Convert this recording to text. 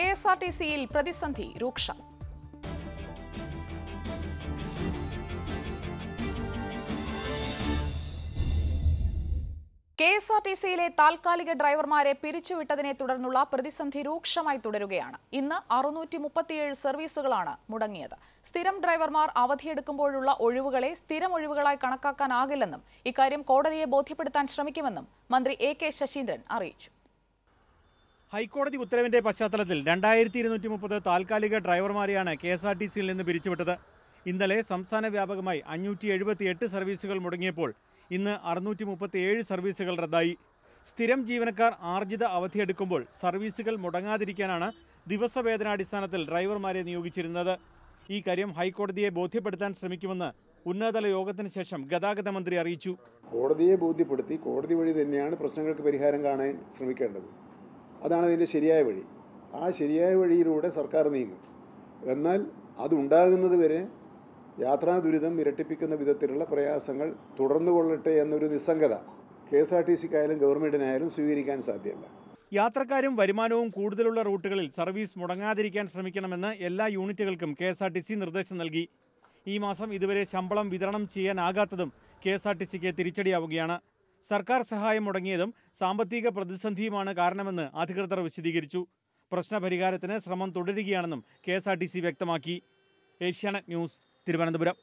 K S R T സിയിൽ പ്രതിസന്ധി രൂക്ഷം കെ എസ് ആർ ടി സിയിലെ താൽക്കാലിക ഡ്രൈവർമാരെ പിരിച്ചുവിട്ടതിനെ തുടർന്നുള്ള പ്രതിസന്ധി രൂക്ഷമായി തുടരുകയാണ് ഇന്ന് അറുന്നൂറ്റി മുപ്പത്തിയേഴ് സർവീസുകളാണ് മുടങ്ങിയത് സ്ഥിരം ഡ്രൈവർമാർ അവധിയെടുക്കുമ്പോഴുള്ള ഒഴിവുകളെ സ്ഥിരം ഒഴിവുകളായി കണക്കാക്കാനാകില്ലെന്നും ഇക്കാര്യം കോടതിയെ ബോധ്യപ്പെടുത്താൻ ശ്രമിക്കുമെന്നും മന്ത്രി എ കെ ശശീന്ദ്രൻ അറിയിച്ചു ഹൈക്കോടതി ഉത്തരവിന്റെ പശ്ചാത്തലത്തിൽ രണ്ടായിരത്തി ഇരുന്നൂറ്റി മുപ്പത് താൽക്കാലിക ഡ്രൈവർമാരെയാണ് കെ എസ് ആർ ടി സിയിൽ നിന്ന് പിരിച്ചുവിട്ടത് ഇന്നലെ സംസ്ഥാന വ്യാപകമായി അഞ്ഞൂറ്റി എഴുപത്തി എട്ട് സർവീസുകൾ മുടങ്ങിയപ്പോൾ ഇന്ന് അറുന്നൂറ്റി മുപ്പത്തി ഏഴ് സർവീസുകൾ റദ്ദായി സ്ഥിരം ജീവനക്കാർ ആർജിത അവധിയെടുക്കുമ്പോൾ സർവീസുകൾ മുടങ്ങാതിരിക്കാനാണ് ദിവസവേതനാടിസ്ഥാനത്തിൽ ഡ്രൈവർമാരെ നിയോഗിച്ചിരുന്നത് ഈ കാര്യം ഹൈക്കോടതിയെ ബോധ്യപ്പെടുത്താൻ ശ്രമിക്കുമെന്ന് ഉന്നതതല യോഗത്തിന് ശേഷം ഗതാഗത മന്ത്രി അറിയിച്ചു കോടതിയെ ബോധ്യപ്പെടുത്തി കോടതി വഴി തന്നെയാണ് പ്രശ്നങ്ങൾക്ക് പരിഹാരം കാണാൻ ശ്രമിക്കേണ്ടത് അതാണ് അതിൻ്റെ ശരിയായ വഴി ആ ശരിയായ വഴിയിലൂടെ സർക്കാർ നീങ്ങും എന്നാൽ അതുണ്ടാകുന്നത് വരെ യാത്രാ ദുരിതം ഇരട്ടിപ്പിക്കുന്ന വിധത്തിലുള്ള പ്രയാസങ്ങൾ തുടർന്നു കൊള്ളട്ടെ എന്നൊരു നിസ്സംഗത കെ എസ് ആർ ടി സിക്കായാലും ഗവൺമെൻറ്റിനായാലും സ്വീകരിക്കാൻ സാധ്യമല്ല യാത്രക്കാരും വരുമാനവും കൂടുതലുള്ള റൂട്ടുകളിൽ സർവീസ് മുടങ്ങാതിരിക്കാൻ ശ്രമിക്കണമെന്ന് എല്ലാ യൂണിറ്റുകൾക്കും K S R T C നിർദ്ദേശം നൽകി ഈ മാസം ഇതുവരെ ശമ്പളം വിതരണം ചെയ്യാനാകാത്തതും കെ എസ് ആർ ടി സിക്ക് തിരിച്ചടിയാവുകയാണ് സർക്കാർ സഹായം മുടങ്ങിയതും സാമ്പത്തിക പ്രതിസന്ധിയുമാണ് കാരണമെന്ന് അധികൃതർ വിശദീകരിച്ചു പ്രശ്നപരിഹാരത്തിന് ശ്രമം തുടരുകയാണെന്നും K S R T C വ്യക്തമാക്കി ഏഷ്യാനെറ്റ് ന്യൂസ് തിരുവനന്തപുരം